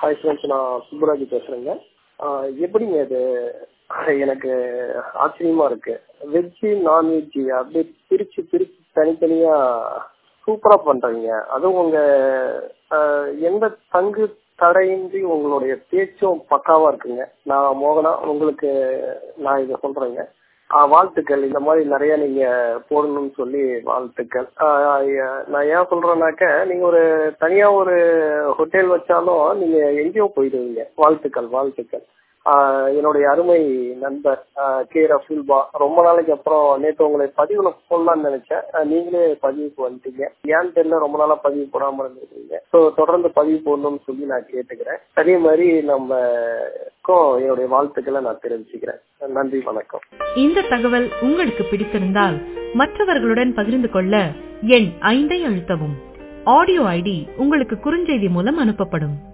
hi friends நான் சுப்புராஜ் பேசுறேங்க ஆஹ் எப்படிங்க இது எனக்கு ஆச்சரியமா இருக்கு வெஜ்ஜு நான்வெஜ்ஜு அப்படியே பிரிச்சு பிரிச்சு தனித்தனியா சூப்பரா பண்றீங்க அதுவும் உங்க ஆஹ் எந்த தங்கு தடையின்றி உங்களுடைய பேச்சும் பக்காவா இருக்குங்க நான் மோகனா உங்களுக்கு நான் இதை சொல்றேங்க ஆஹ் வாழ்த்துக்கள் இந்த மாதிரி நிறைய நீங்க போடணும்னு சொல்லி வாழ்த்துக்கள் ஆஹ் நான் ஏன் சொல்றேன்னாக்க நீங்க ஒரு தனியா ஒரு ஹோட்டல் வச்சாலும் நீங்க எங்கேயோ போயிடுவீங்க வாழ்த்துக்கள் வாழ்த்துக்கள் ஆஹ் என்னுடைய அருமை நண்பர் ஆஹ் கே ரஃபுல்பா ரொம்ப நாளைக்கு அப்புறம் நேற்று உங்களை பதிவுல போடலாம்னு நினைச்சேன் ஆஹ் நீங்களே பதிவுக்கு வந்துட்டீங்க ஏன்னு தெரியல ரொம்ப நாளா பதிவு போடாம இருந்திருக்கீங்க ஸோ தொடர்ந்து பதிவு போடணும்னு சொல்லி நான் கேட்டுக்கிறேன் அதே மாதிரி நம்மக்கும் என்னுடைய வாழ்த்துக்களை நான் தெரிவிச்சுக்கிறேன் நன்றி வணக்கம் இந்த தகவல் உங்களுக்கு பிடித்திருந்தால் மற்றவர்களுடன் பகிர்ந்து கொள்ள எண் ஐந்தை அழுத்தவும் ஆடியோ ஐடி உங்களுக்கு குறுஞ்செய்தி மூலம் அனுப்பப்படும்